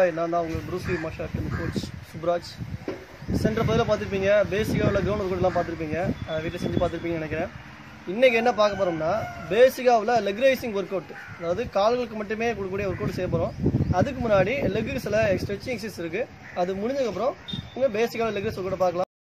hi நான் தான் உங்கள் ப்ரூஸ்லி மாஷா கோச் சுப்ராஜ் சென்ற பதில் பார்த்துருப்பீங்க பேசிக்காக உள்ள கிரவுண்ட் ஒர்க் எல்லாம் பார்த்துருப்பீங்க வீட்டில் செஞ்சு பார்த்துருப்பீங்கன்னு நினைக்கிறேன் இன்றைக்கி என்ன பார்க்க போகிறோம்னா பேசிக்காக உள்ள லெக் ரைசிங் ஒர்க் அவுட் அதாவது கால்களுக்கு மட்டுமே கொடுக்கக்கூடிய ஒர்க் அவுட் செய்ய போகிறோம் அதுக்கு முன்னாடி லெக்கு சில ஸ்ட்ரெச்சிங் எக்ஸசைஸ் இருக்குது அது முடிஞ்சதுக்கப்புறம் உங்கள் பேசிக்காக லெக் ரைஸ் ஒர்க் அவுட் பார்க்கலாம்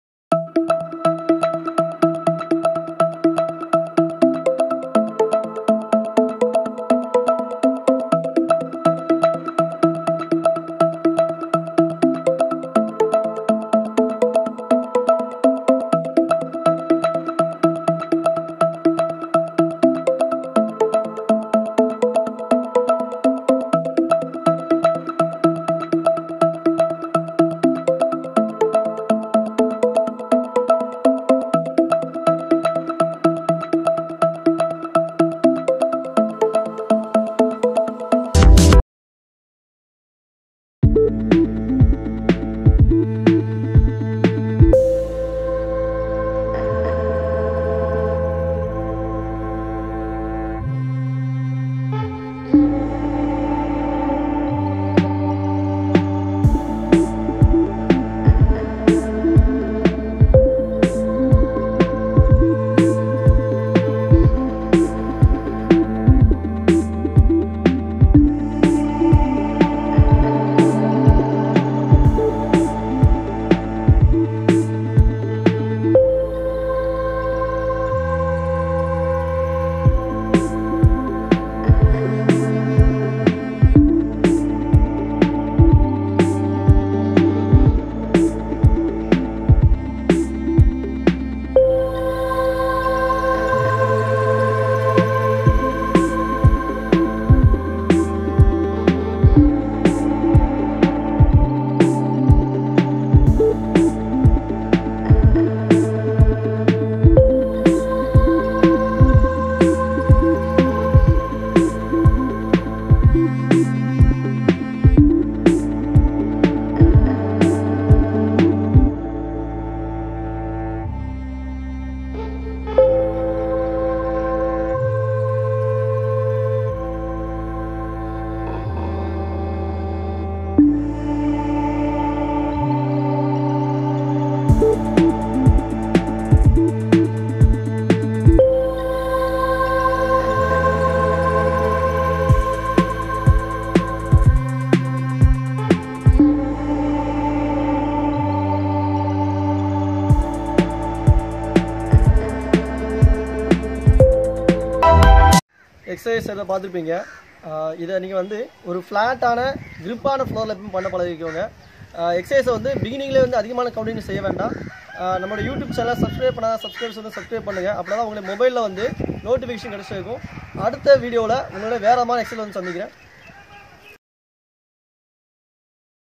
எக்ஸசைஸ் எல்லாம் பார்த்துருப்பீங்க ஆஹ் இதை நீங்கள் வந்து ஒரு ஃப்ளாட்டான grip-ஆன ஃப்ளோரில் எப்பவும் பண்ண பழகிக்கோங்க எக்ஸசைஸை வந்து பிகினிங்லேயே வந்து அதிகமான கவுண்டிங் செய்ய வேண்டாம் ஆஹ் நம்மளோட யூடியூப் சேனல் சப்ஸ்கிரைப் பண்ணாத சப்ஸ்கிரைப்ஸ் வந்து சப்ஸ்கிரைப் பண்ணுங்கள் அப்போ தான் உங்களுக்கு மொபைலில் வந்து நோட்டிஃபிகேஷன் கிடச்சிருக்கும் அடுத்த வீடியோவில் உங்களோட வேறு மாதிரி எக்ஸசைஸ் வந்து சந்திக்கிறேன்